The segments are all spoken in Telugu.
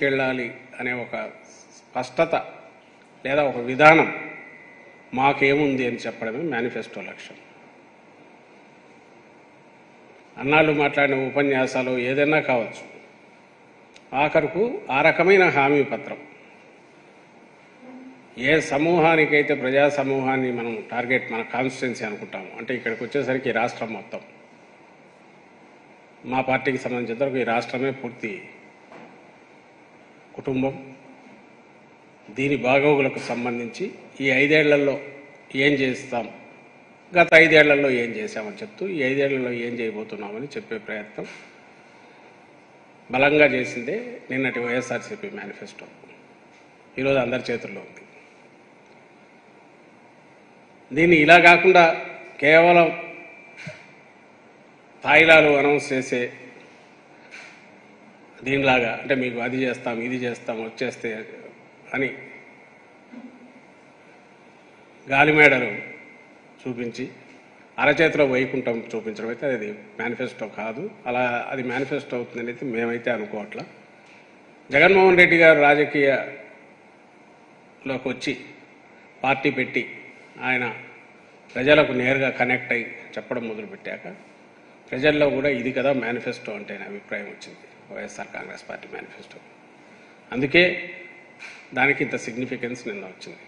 తీసుకెళ్ళాలి అనే ఒక స్పష్టత లేదా ఒక విధానం మాకేముంది అని చెప్పడమే మేనిఫెస్టో లక్ష్యం అన్నాళ్ళు మాట్లాడిన ఉపన్యాసాలు ఏదైనా కావచ్చు ఆఖరుకు ఆ రకమైన హామీ పత్రం ఏ సమూహానికైతే ప్రజా సమూహాన్ని మనం టార్గెట్ మన కాన్స్టిట్యున్సీ అనుకుంటాము అంటే ఇక్కడికి వచ్చేసరికి ఈ రాష్ట్రం మొత్తం మా పార్టీకి సంబంధించిన వరకు ఈ రాష్ట్రమే పూర్తి కుటుంబం దీని బాగోగులకు సంబంధించి ఈ ఐదేళ్లలో ఏం చేస్తాం గత ఐదేళ్లలో ఏం చేశామని చెప్తూ ఈ ఐదేళ్లలో ఏం చేయబోతున్నామని చెప్పే ప్రయత్నం బలంగా చేసిందే నిన్నటి వైఎస్ఆర్సీపీ మేనిఫెస్టో ఈరోజు అందరి చేతుల్లో ఉంది దీన్ని ఇలా కాకుండా కేవలం తాయిలాలు అనౌన్స్ చేసే దీనిలాగా అంటే మీకు అది చేస్తాం ఇది చేస్తాం వచ్చేస్తే అని గాలిమేడలు చూపించి అరచేతిలో వైకుంఠం చూపించడం అయితే అది మేనిఫెస్టో కాదు అలా అది మేనిఫెస్టో అవుతుందని అయితే మేమైతే అనుకోవట్లా జగన్మోహన్ రెడ్డి గారు రాజకీయలోకి వచ్చి పార్టీ పెట్టి ఆయన ప్రజలకు నేరుగా కనెక్ట్ అయ్యి చెప్పడం మొదలుపెట్టాక ప్రజల్లో కూడా ఇది కదా మేనిఫెస్టో అంటే నా అభిప్రాయం వచ్చింది వైఎస్ఆర్ కాంగ్రెస్ పార్టీ మేనిఫెస్టో అందుకే దానికి ఇంత సిగ్నిఫికెన్స్ నిన్న వచ్చింది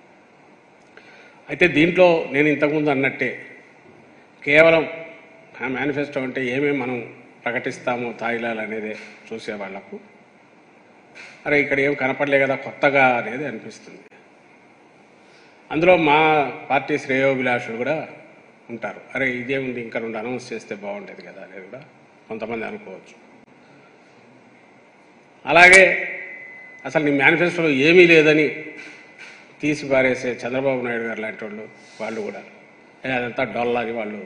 అయితే దీంట్లో నేను ఇంతకుముందు అన్నట్టే కేవలం ఆ మేనిఫెస్టో అంటే ఏమేమి మనం ప్రకటిస్తామో తాయిలాలు అనేది చూసే వాళ్లకు అరే ఇక్కడ ఏం కనపడలే కదా కొత్తగా అనేది అనిపిస్తుంది అందులో మా పార్టీ శ్రేయోభిలాషులు కూడా ఉంటారు అరే ఇదే ఉంది ఇంకా రెండు అనౌన్స్ చేస్తే బాగుండేది కదా అనేది కూడా కొంతమంది అనుకోవచ్చు అలాగే అసలు నీ మేనిఫెస్టోలో ఏమీ లేదని తీసి పారేసే చంద్రబాబు నాయుడు గారు లాంటి వాళ్ళు వాళ్ళు కూడా "ఏ, అదంతా డొల్లని వాళ్ళు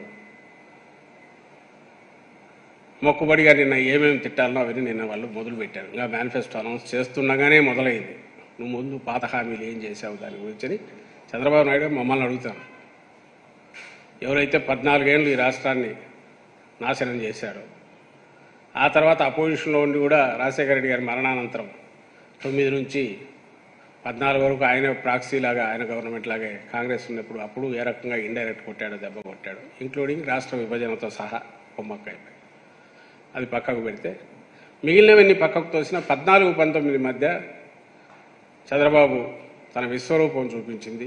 మొక్కుబడిగా నిన్న ఏమేమి తిట్టాలనో అవన్నీ నిన్న వాళ్ళు మొదలు పెట్టారు ఇంకా మేనిఫెస్టో అనౌన్స్ చేస్తుండగానే మొదలైంది నువ్వు ముందు పాత హామీలు ఏం చేసావు దాని గురించి అని చంద్రబాబు నాయుడు గారు మమ్మల్ని అడుగుతాను ఎవరైతే పద్నాలుగేళ్ళు ఈ రాష్ట్రాన్ని నాశనం చేశాడో ఆ తర్వాత అపోజిషన్లో ఉండి కూడా రాజశేఖర రెడ్డి గారి మరణానంతరం తొమ్మిది నుంచి పద్నాలుగు వరకు ఆయన ప్రాక్సీ లాగా ఆయన గవర్నమెంట్ లాగే కాంగ్రెస్ ఉన్నప్పుడు అప్పుడు ఏ రకంగా ఇండైరెక్ట్ కొట్టాడో దెబ్బ కొట్టాడు ఇంక్లూడింగ్ రాష్ట్ర విభజనతో సహా కొమ్మక్క అయిపోయి అది పక్కకు పెడితే మిగిలినవన్నీ పక్కకు తోసిన పద్నాలుగు పంతొమ్మిది మధ్య చంద్రబాబు తన విశ్వరూపం చూపించింది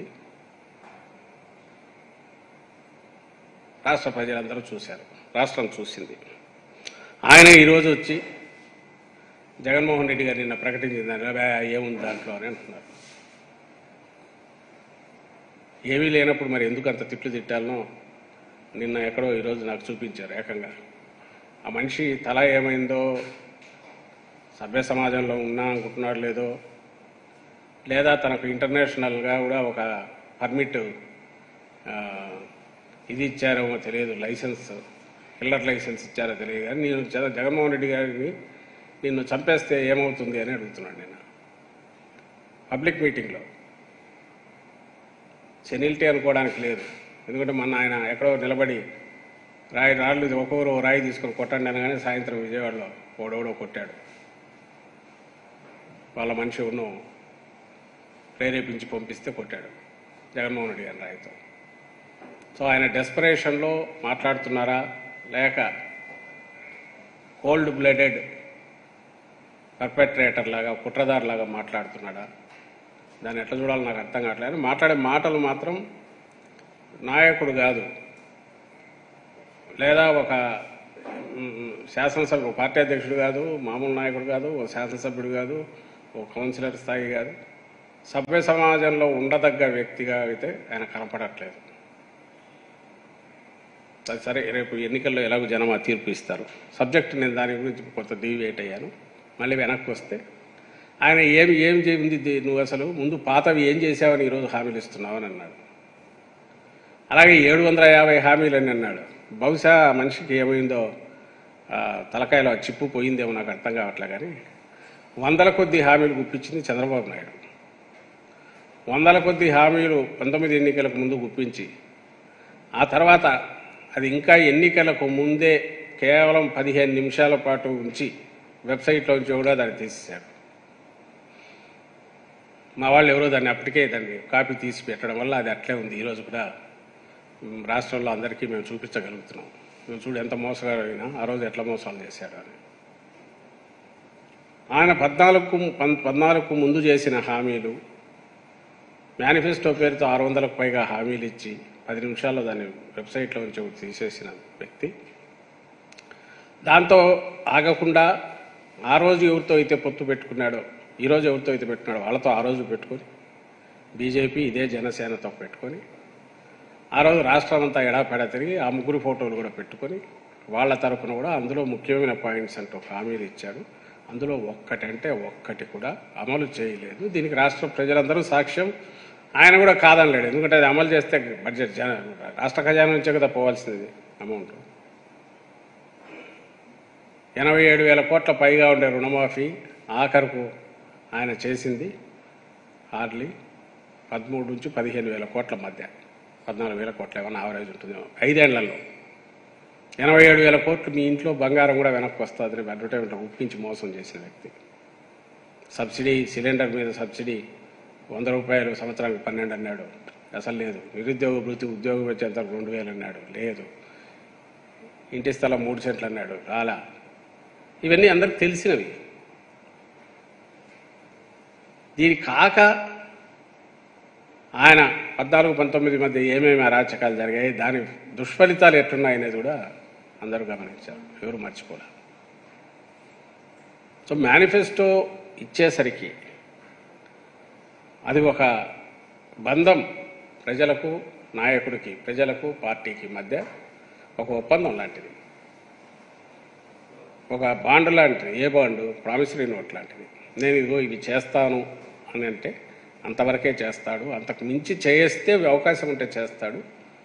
రాష్ట్ర ప్రజలందరూ చూశారు రాష్ట్రం చూసింది ఆయన ఈరోజు వచ్చి జగన్మోహన్ రెడ్డి గారు నిన్న ప్రకటించింది "అబ్బే, ఏముంది దాంట్లో అని అంటున్నారు ఏమీ లేనప్పుడు మరి ఎందుకు అంత తిట్లు తిట్టాలనో నిన్న ఎక్కడో ఈరోజు నాకు చూపించారు ఏకంగా ఆ మనిషి తల ఏమైందో సభ్య సమాజంలో ఉన్నా అనుకుంటున్నాడు లేదో లేదా తనకు ఇంటర్నేషనల్గా కూడా ఒక పర్మిట్ ఆ, ఇది ఇచ్చారేమో తెలియదు లైసెన్స్ కిల్లర్ లైసెన్స్ ఇచ్చారో తెలియదు కానీ నేను జగ- జగన్మోహన్ రెడ్డి గారిని నిన్ను చంపేస్తే ఏమవుతుంది అని అడుగుతున్నాడు నేను పబ్లిక్ మీటింగ్లో సెనిల్టీ అనుకోవడానికి లేదు ఎందుకంటే మొన్న ఆయన ఎక్కడో నిలబడి రాయి రాళ్ళు ఒక్కొక్కరు ఓ రాయి తీసుకొని కొట్టండి అనగానే సాయంత్రం విజయవాడలో ఓడోడో కొట్టాడు వాళ్ళ మనిషి ఉన్ను ప్రేరేపించి పంపిస్తే కొట్టాడు జగన్మోహన్ రెడ్డి గారి రాయితో సో ఆయన డెస్పరేషన్లో మాట్లాడుతున్నారా లేక కోల్డ్ బ్లడెడ్ పర్పెట్రేటర్ లాగా కుట్రదారు లాగా మాట్లాడుతున్నాడా దాన్ని ఎట్లా చూడాలో నాకు అర్థం కావట్లేదు మాట్లాడే మాటలు మాత్రం నాయకుడు కాదు లేదా ఒక మ్, శాసనసభ ఒక పార్టీ అధ్యక్షుడు కాదు మామూలు నాయకుడు కాదు ఒక శాసనసభ్యుడు కాదు ఒక కౌన్సిలర్ స్థాయి కాదు సభ్య సమాజంలో ఉండదగ్గ వ్యక్తిగా అయితే ఆయన కనపడట్లేదు అది సరే రేపు ఎన్నికల్లో ఎలాగో జనం ఆ తీర్పు ఇస్తారు సబ్జెక్ట్ నేను దాని గురించి కొంత డీవియేట్ అయ్యాను మళ్ళీ వెనక్కి వస్తే ఆయన ఏమి ఏం చేయింది ది- నువ్వు అసలు ముందు పాతవి ఏం చేసావని ఈరోజు హామీలు ఇస్తున్నావు అని అన్నాడు అలాగే ఏడు వందల యాభై హామీలు అని అన్నాడు బహుశా ఆ మనిషికి ఏమైందో ఆ, తలకాయలో ఆ చిప్పు పోయిందేమో నాకు అర్థం కావట్లే కానీ వందల కొద్ది హామీలు గుప్పించింది చంద్రబాబు నాయుడు వందల కొద్ది హామీలు పంతొమ్మిది ఎన్నికలకు ముందు గుప్పించి ఆ తర్వాత అది ఇంకా ఎన్నికలకు ముందే కేవలం పదిహేను నిమిషాల పాటు ఉంచి వెబ్సైట్లోంచి కూడా దాన్ని తీసేశాడు మా వాళ్ళు ఎవరో దాన్ని అప్పటికే దాన్ని కాపీ తీసి పెట్టడం వల్ల అది అట్లే ఉంది ఈరోజు కూడా మ్, రాష్ట్రంలో అందరికీ మేము చూపించగలుగుతున్నాం మేము చూడు ఎంత మోసగాడైనా ఆ రోజు ఎట్లా మోసాలు చేశాడు అని ఆయన పద్నాలుగు పన్- పద్నాలుగుకు ముందు చేసిన హామీలు మేనిఫెస్టో పేరుతో ఆరు వందలకు పైగా హామీలు ఇచ్చి పది నిమిషాల్లో దాన్ని వెబ్సైట్లో నుంచి ఒకటి తీసేసిన వ్యక్తి దాంతో ఆగకుండా ఆ రోజు ఎవరితో అయితే పొత్తు పెట్టుకున్నాడో ఈ రోజు ఎవరితో అయితే పెట్టుకున్నాడో వాళ్ళతో ఆ రోజు పెట్టుకొని బీజేపీ ఇదే జనసేనతో పెట్టుకొని ఆ రోజు రాష్ట్రం అంతా ఎడాపెడా తిరిగి ఆ ముగ్గురు ఫోటోలు కూడా పెట్టుకొని వాళ్ళ తరపున కూడా అందులో ముఖ్యమైన పాయింట్స్ అంటూ హామీలు ఇచ్చాడు అందులో ఒక్కటంటే ఒక్కటి కూడా అమలు చేయలేదు దీనికి రాష్ట్ర ప్రజలందరూ సాక్ష్యం ఆయన కూడా కాదనలేడు ఎందుకంటే అది అమలు చేస్తే బడ్జెట్ జన రాష్ట్ర ఖజానా నుంచే కదా పోవాల్సింది అమౌంట్ ఎనభై ఏడు వేల కోట్ల పైగా ఉండే రుణమాఫీ ఆఖరుకు ఆయన చేసింది హార్డ్లీ పదమూడు నుంచి పదిహేను వేల కోట్ల మధ్య పద్నాలుగు వేల కోట్ల ఏమన్నా ఆవరేజ్ ఉంటుందేమో ఐదేళ్లలో ఎనభై ఏడు వేల కోట్లు మీ ఇంట్లో బంగారం కూడా వెనక్కి వస్తుందని అడ్వర్టైజ్మెంట్ ఒప్పించి మోసం చేసిన వ్యక్తి సబ్సిడీ సిలిండర్ మీద సబ్సిడీ వంద రూపాయలు సంవత్సరానికి పన్నెండు అన్నాడు అసలు లేదు నిరుద్యోగ వృత్తి ఉద్యోగం వచ్చేంత రెండు వేలు అన్నాడు లేదు ఇంటి స్థలం మూడు సెంట్లు అన్నాడు రాలా ఇవన్నీ అందరికి తెలిసినవి దీని కాక ఆయన పద్నాలుగు పంతొమ్మిది మధ్య ఏమేమి అరాచకాలు జరిగాయి దాని దుష్ఫలితాలు ఎట్టున్నాయనేది కూడా అందరూ గమనించారు ఎవరు మర్చిపోలే సో మేనిఫెస్టో ఇచ్చేసరికి అది ఒక బంధం ప్రజలకు నాయకుడికి ప్రజలకు పార్టీకి మధ్య ఒక ఒప్పందం లాంటిది ఒక బాండ్ లాంటిది ఏ బాండు ప్రామిసరీ నోట్ లాంటిది నేను ఇదిగో ఇవి చేస్తాను అని అంటే అంతవరకే చేస్తాడు అంతకు మించి చేస్తే అవకాశం ఉంటే చేస్తాడు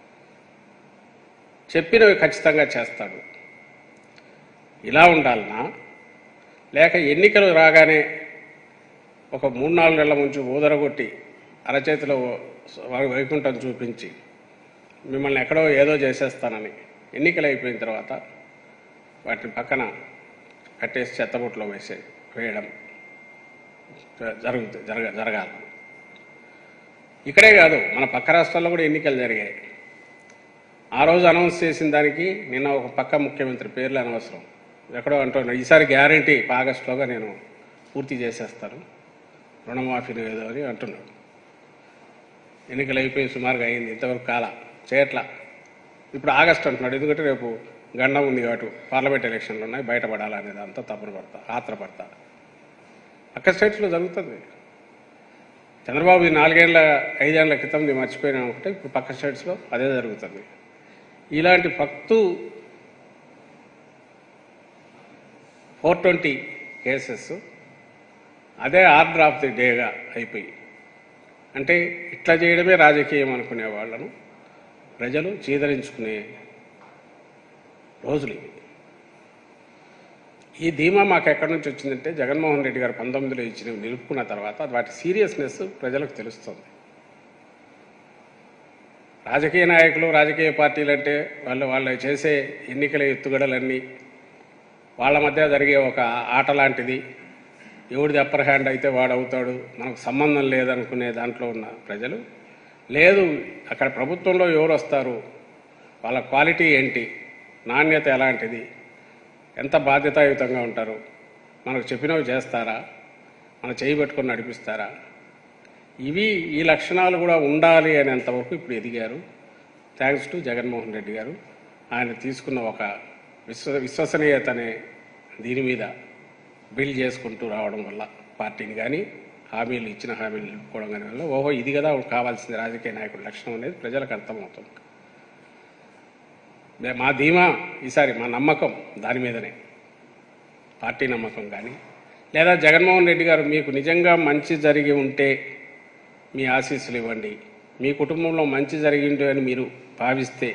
చెప్పినవి ఖచ్చితంగా చేస్తాడు ఇలా ఉండాలనా లేక ఎన్నికలు రాగానే ఒక మూడు నాలుగు నెలల ముంచి ఊదరగొట్టి అరచేతిలో వై- వైకుంఠం చూపించి మిమ్మల్ని ఎక్కడో ఏదో చేసేస్తానని ఎన్నికలు అయిపోయిన తర్వాత వాటిని పక్కన కట్టేసి చెత్తబుట్లో వేసే వేయడం జరుగుతుంది జరగ జరగాలి ఇక్కడే కాదు మన పక్క రాష్ట్రాల్లో కూడా ఎన్నికలు జరిగాయి ఆ రోజు అనౌన్స్ చేసిన దానికి నిన్న ఒక పక్క ముఖ్యమంత్రి పేర్లు అనవసరం ఎక్కడో అంటున్నాడు ఈసారి గ్యారంటీ ఆగస్టులోగా నేను పూర్తి చేసేస్తాను రుణమాఫీని ఏదో అని అంటున్నాడు ఎన్నికలు అయిపోయి సుమారుగా అయింది ఇంతవరకు కాల చేయట్లా ఇప్పుడు ఆగస్టు అంటున్నాడు ఎందుకంటే రేపు గండం ఉంది కాబట్టి పార్లమెంట్ ఎలక్షన్లు ఉన్నాయి బయటపడాలనేది అంతా తప్పున పడతా ఆత్రపడతా అక్కడ స్టేట్స్లో జరుగుతుంది చంద్రబాబు ఈ నాలుగేళ్ల ఐదేళ్ల క్రితంది మర్చిపోయినా ఒకటే ఇప్పుడు పక్క స్టేట్స్లో అదే జరుగుతుంది ఇలాంటి ఫక్తు ఫోర్ ట్వంటీ కేసెస్ అదే ఆర్డర్ ఆఫ్ ది డేగా అయిపోయి అంటే ఇట్లా చేయడమే రాజకీయం అనుకునే వాళ్ళను ప్రజలు చీదరించుకునే రోజులు ఇవి ఈ ధీమా మాకు ఎక్కడి నుంచి వచ్చిందంటే జగన్మోహన్ రెడ్డి గారు పంతొమ్మిదిలో ఇచ్చినవి నిలుపుకున్న తర్వాత వాటి సీరియస్నెస్ ప్రజలకు తెలుస్తుంది రాజకీయ నాయకులు రాజకీయ పార్టీలు అంటే వాళ్ళు వాళ్ళు చేసే ఎన్నికల ఎత్తుగడలన్నీ వాళ్ళ మధ్య జరిగే ఒక ఆట లాంటిది ఎవడిది అప్పర్ హ్యాండ్ అయితే వాడు అవుతాడు మనకు సంబంధం లేదనుకునే దాంట్లో ఉన్న ప్రజలు లేదు అక్కడ ప్రభుత్వంలో ఎవరు వస్తారు వాళ్ళ క్వాలిటీ ఏంటి నాణ్యత ఎలాంటిది ఎంత బాధ్యతాయుతంగా ఉంటారు మనకు చెప్పినవి చేస్తారా మన చేయి పెట్టుకొని నడిపిస్తారా ఇవి ఈ లక్షణాలు కూడా ఉండాలి అనేంతవరకు ఇప్పుడు ఎదిగారు థ్యాంక్స్ టు జగన్మోహన్ రెడ్డి గారు ఆయన తీసుకున్న ఒక విశ్వ విశ్వసనీయత అనే దీని మీద బిల్డ్ చేసుకుంటూ రావడం వల్ల పార్టీని కానీ హామీలు ఇచ్చిన హామీలు నిలుపుకోవడం కానీ వల్ల ఓహో ఇది కదా కావాల్సింది రాజకీయ నాయకుడి లక్షణం అనేది ప్రజలకు అర్థమవుతుంది మే- మా ధీమా ఈసారి మా నమ్మకం దాని మీదనే పార్టీ నమ్మకం కానీ లేదా జగన్మోహన్ రెడ్డి గారు మీకు నిజంగా మంచి జరిగి ఉంటే మీ ఆశీస్సులు ఇవ్వండి మీ కుటుంబంలో మంచి జరిగింది అని మీరు భావిస్తే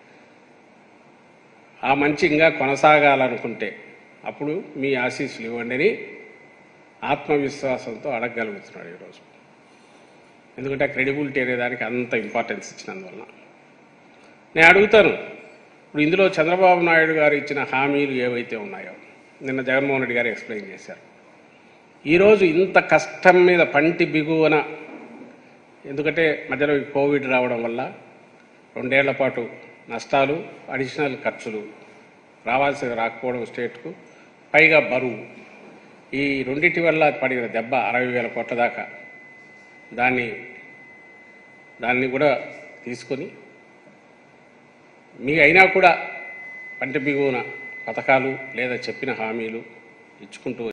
ఆ మంచి ఇంకా కొనసాగాలనుకుంటే అప్పుడు మీ ఆశీస్సులు ఇవ్వండి అని ఆత్మవిశ్వాసంతో అడగగలుగుతున్నాడు ఈరోజు ఎందుకంటే క్రెడిబిలిటీ అనే దానికి అంత ఇంపార్టెన్స్ ఇచ్చినందువలన నేను అడుగుతాను ఇప్పుడు ఇందులో చంద్రబాబు నాయుడు గారు ఇచ్చిన హామీలు ఏవైతే ఉన్నాయో నిన్న జగన్మోహన్ రెడ్డి గారు ఎక్స్ప్లెయిన్ చేశారు ఈరోజు ఇంత కష్టం మీద పంటి బిగువన ఎందుకంటే మధ్యలో ఈ కోవిడ్ రావడం వల్ల రెండేళ్ల పాటు నష్టాలు అడిషనల్ ఖర్చులు రావాల్సి రాకపోవడం స్టేట్కు పైగా బరువు ఈ రెండింటి వల్ల పడిన దెబ్బ అరవై వేల కోట్ల దాకా దాన్ని దాన్ని కూడా తీసుకొని మీ అయినా కూడా పంట బిగువన పథకాలు లేదా చెప్పిన హామీలు ఇచ్చుకుంటూ